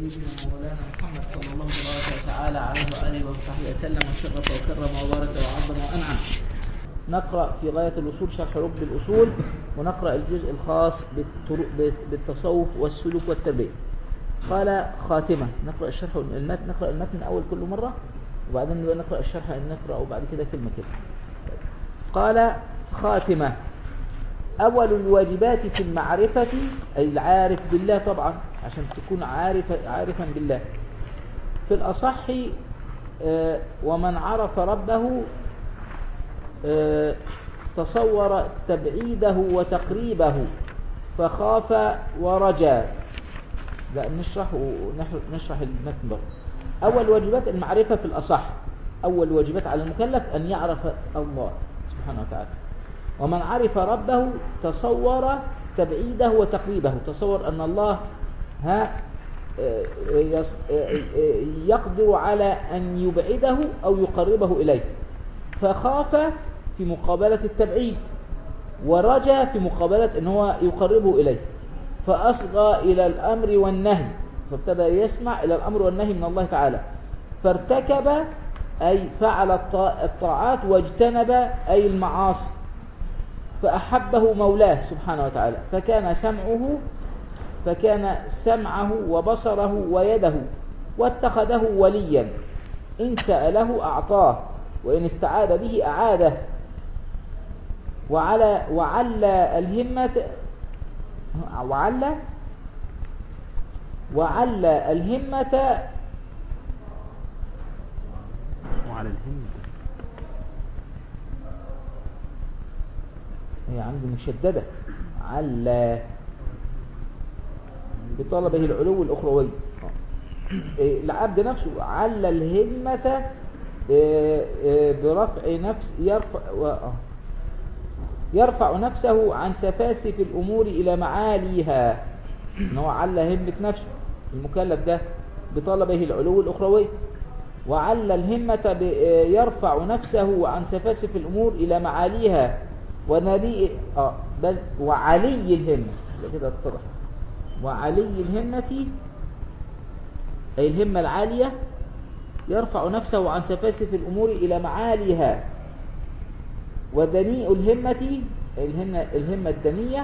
سيدنا مولانا محمد صلى الله تبارك وتعالى عليه وآله وصحبه وسلم وشرف وكرم وبارك وعظم وأنعم نقرأ في غاية الوصول شرح رب الأصول ونقرأ الجزء الخاص بالطرق- بالتصوف والسلوك والتربية قال خاتمة نقرأ الشرح المتن نقرأ المتن أول كل مرة وبعدين نبقى نقرأ الشرح نقرأ وبعد كده كلمة كده قال خاتمة أول الواجبات في المعرفة أي العارف بالله طبعا عشان تكون عارف عارفا بالله في الأصح آه، ومن عرف ربه آه، تصور تبعيده وتقريبه فخاف ورجا لا نشرح ونحر- نشرح المتن برضه أول واجبات المعرفة في الأصح أول واجبات على المكلف أن يعرف الله سبحانه وتعالى ومن عرف ربه تصور تبعيده وتقريبه تصور أن الله ها آه، يص- آه، آه، يقدر على أن يبعده أو يقربه إليه فخاف في مقابلة التبعيد ورجى في مقابلة أن هو يقربه إليه فأصغى إلى الأمر والنهي فابتدى يسمع إلى الأمر والنهي من الله تعالى فارتكب أي فعل الطا- الطاعات واجتنب أي المعاصي فأحبه مولاه سبحانه وتعالى فكان سمعه فكان سمعه وبصره ويده واتخذه وليا إن سأله أعطاه وإن استعاذ به أعاده وعلى وعلى الهمة وعلى وعلى الهمة وعلى الهند هي عندي مشددة على بطلبه العلو الأخروي إيه، العبد نفسه على الهمة إيه، إيه، برفع نفس يرفع و- آه. يرفع نفسه عن سفاسف الأمور إلى معاليها إن هو على همة نفسه المكلف ده بطلبه العلو الأخروي وعلى الهمة ب- يرفع نفسه عن سفاسف الأمور إلى معاليها ونلي آه بل وعلي الهمة يبقى كده اتضح وعلي الهمة أي الهمة العالية يرفع نفسه عن سفاسف الأمور إلى معاليها ودنيء الهمة الهمة, الهمة الدنية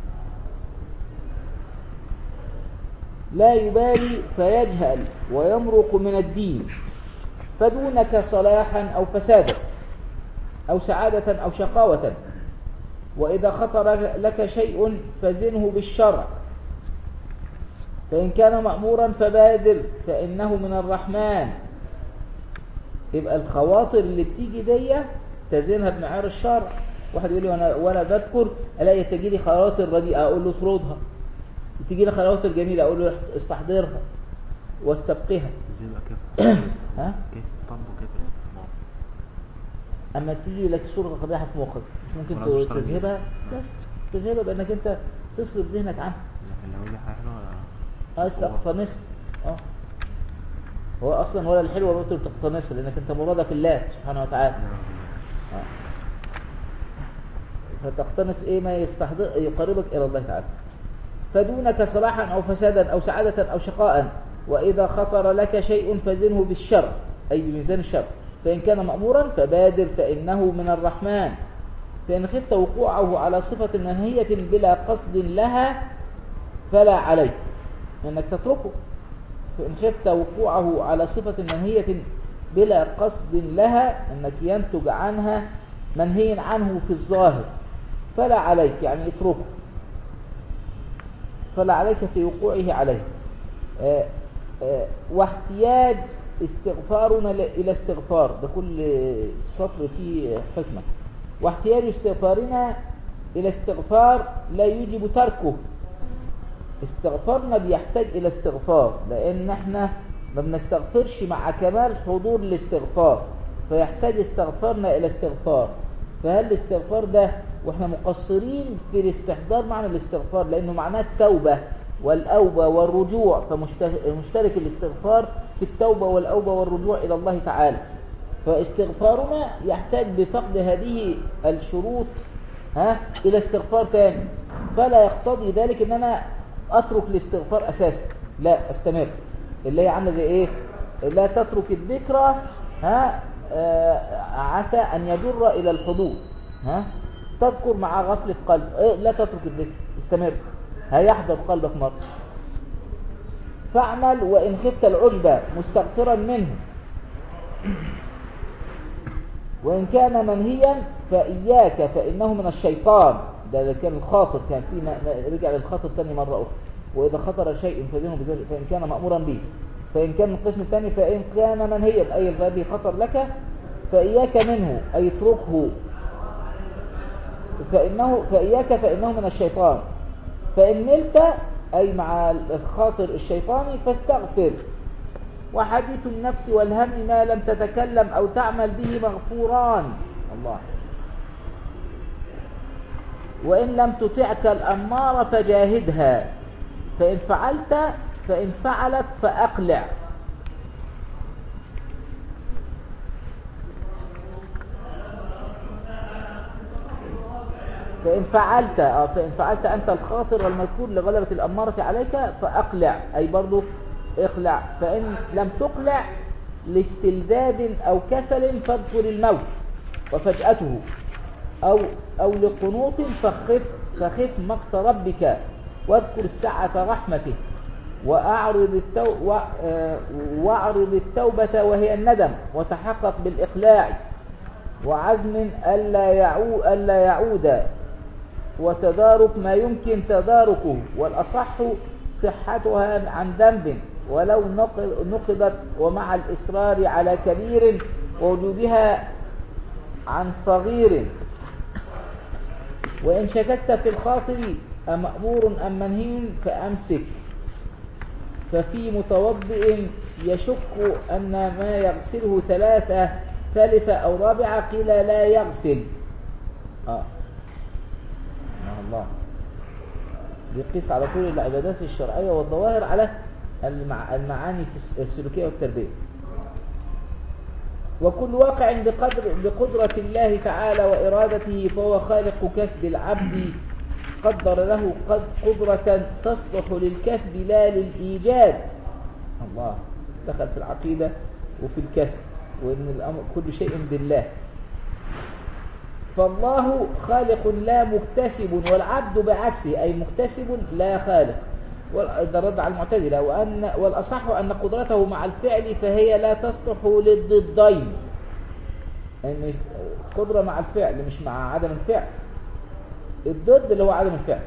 لا يبالي فيجهل ويمرق من الدين فدونك صلاحا أو فسادا أو سعادة أو شقاوة وإذا خطر لك شيء فزنه بالشرع فإن كان مأمورا فبادر فإنه من الرحمن يبقى الخواطر اللي بتيجي دي تزنها بمعيار الشرع واحد يقول لي وانا وانا بذكر الاقي تجي لي خواطر رديئه اقول له اطردها تيجي لي خواطر جميله اقول له استحضرها واستبقها ازاي بقى كيف ها كيف طلب وكيف الاستحضار اما تيجي لك صوره قبيحه في مخك مش ممكن ولا مش طالب تذهبها بس تذهبها بانك انت تصرف ذهنك عنها لكن لو هي حاجه حلوه اه تقتنص اه هو اصلا ولا الحلوه ولا تقتنصها لانك انت مرادك الله سبحانه وتعالى آه. فتقتنص ايه ما يستحضر يقربك الى الله تعالى فدونك صلاحا او فسادا او سعاده او شقاء واذا خطر لك شيء فزنه بالشر اي بميزان الشر فان كان مامورا فبادر فانه من الرحمن فان خفت وقوعه على صفه منهيه بلا قصد لها فلا عليك انك تتركه فان خفت وقوعه على صفه منهيه بلا قصد لها انك ينتج عنها منهي عنه في الظاهر فلا عليك يعني اتركه فلا عليك في وقوعه عليه آه، آه، واحتياج استغفارنا ل- إلى استغفار ده كل سطر فيه حكمة واحتياج استغفارنا إلى استغفار لا يجب تركه استغفارنا بيحتاج إلى استغفار لأن احنا ما بنستغفرش مع كمال حضور الاستغفار فيحتاج استغفارنا إلى استغفار فهل الاستغفار ده واحنا مقصرين في الاستحضار معنى الاستغفار لأنه معناه التوبة والأوبة والرجوع فمشترك الاستغفار في التوبة والأوبة والرجوع إلى الله تعالى فاستغفارنا يحتاج بفقد هذه الشروط ها إلى استغفار تاني فلا يقتضي ذلك أن أنا أترك الاستغفار أساسا لا أستمر اللي هي عامله زي ايه لا تترك الذكرى ها آه عسى ان يجر الى الحضور ها تذكر مع غفله قلب إيه لا تترك الذكر استمر هيحضر قلبك مره فاعمل وان خفت العجب مستغفرا منه وإن كان منهيا فإياك فإنه من الشيطان ده اللي كان الخاطر كان في ن- ن- رجع للخاطر تاني مرة أخرى وإذا خطر شيء فدينه بذلك فإن كان مأمورا به فإن كان من القسم الثاني فإن كان منهيا أي الذي خطر لك فإياك منه أي اتركه فإنه فإياك فإنه من الشيطان فإن نلت أي مع الخاطر الشيطاني فاستغفر وحديث النفس والهم ما لم تتكلم أو تعمل به مغفوران الله وإن لم تطعك الأمارة فجاهدها فإن فعلت فإن فعلت فأقلع فإن فعلت آه فإن فعلت أنت الخاطر المذكور لغلبة الأمارة عليك فأقلع أي برضو اقلع فإن لم تقلع لاستلذاذ أو كسل فاذكر الموت وفجأته أو أو لقنوط فخف فخف مقت ربك واذكر سعة رحمته وأعرض التو و- آه، واعرض التوبة وهي الندم وتحقق بالإقلاع وعزم ألا يعود, ألا يعود وتدارك ما يمكن تداركه والأصح صحتها عن ذنب ولو نق- نقضت ومع الإصرار على كبير ووجودها عن صغير وإن شككت في الخاطر أمأمور أم منهي فأمسك ففي متوضئ يشك أن ما يغسله ثلاثة ثالثة أو رابعة قيل لا يغسل آه ما الله بيقيس على طول العبادات الشرعية والظواهر على المع... المعاني في السلوكية والتربية وكل واقع بقدر بقدرة الله تعالى وإرادته فهو خالق كسب العبد قدر له قد قدرة تصلح للكسب لا للإيجاد الله دخل في العقيدة وفي الكسب وإن الأمر كل شيء بالله فالله خالق لا مكتسب والعبد بعكسه أي مكتسب لا خالق وال- ده رد على المعتزلة وأن والأصح أن قدرته مع الفعل فهي لا تصلح للضدين أن قدرة مع الفعل مش مع عدم الفعل الضد اللي هو عدم الفعل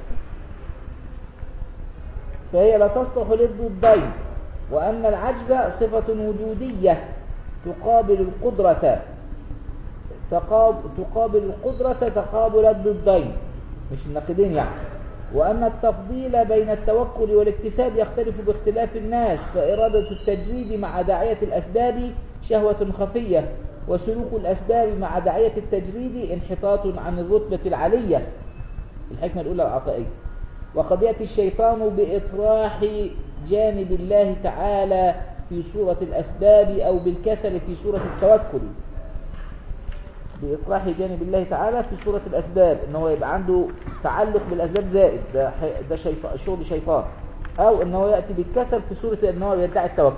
فهي لا تصلح للضدين وأن العجز صفة وجودية تقابل القدرة تقاب- تقابل القدرة تقابل الضدين مش النقيضين يعني وأن التفضيل بين التوكل والاكتساب يختلف باختلاف الناس فإرادة التجريد مع داعية الأسباب شهوة خفية وسلوك الأسباب مع داعية التجريد انحطاط عن الرتبة العلية الحكمة الأولى العطائية وقد يأتي الشيطان بإطراح جانب الله تعالى في صورة الأسباب أو بالكسل في صورة التوكل بإطراح جانب الله تعالى في صورة الأسباب إن هو يبقى عنده تعلق بالأسباب زائد ده, حي- ده شيطان شغل شيطان أو إن هو يأتي بالكسل في صورة إن هو يدعي التوكل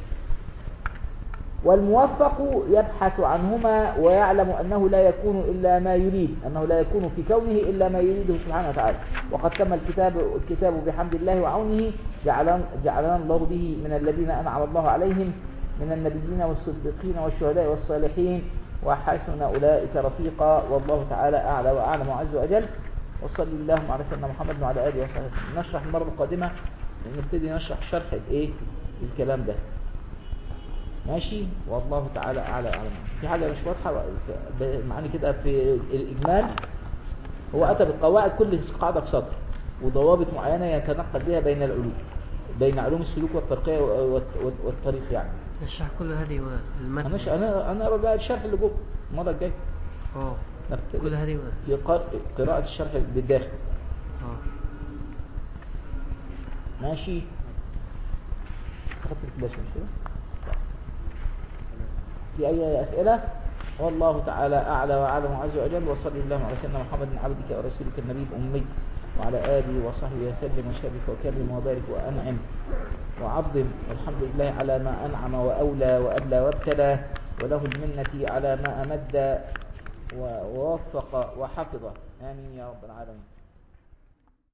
والموفق يبحث عنهما ويعلم أنه لا يكون إلا ما يريد أنه لا يكون في كونه إلا ما يريده سبحانه وتعالى وقد تم الكتاب الكتاب بحمد الله وعونه جعلنا جعلنا الله به من الذين أنعم الله عليهم من النبيين والصديقين والشهداء والصالحين وحسن أولئك رفيقا والله تعالى أعلى وأعلم وعز وأجل وصلي اللهم على سيدنا محمد وعلى آله وصحبه وسلم نشرح المرة القادمة نبتدي نشرح شرح الإيه الكلام ده ماشي والله تعالى اعلى اعلم في حاجه مش واضحه ب- معاني كده في الاجمال هو اتى بالقواعد كل قاعده في سطر وضوابط معينه يتنقل بها بين العلوم بين علوم السلوك والترقيه والت- والت- والطريق يعني نشرح كل هذه المتن انا ش- انا انا اقرا بقى الشرح اللي جوه المره الجايه اه نبتدي كل هذه في قر- قراءه الشرح بالداخل اه ماشي خدت الفلاش مش كده في أي أسئلة والله تعالى أعلى وأعلم وعز وجل وصلي اللهم على سيدنا محمد عبدك ورسولك النبي الأمي وعلى آله وصحبه وسلم وشرف وكرم وبارك وأنعم وعظم والحمد لله على ما أنعم وأولى وأبلى وابتلى وله المنة على ما أمد و- ووفق وحفظ آمين يا رب العالمين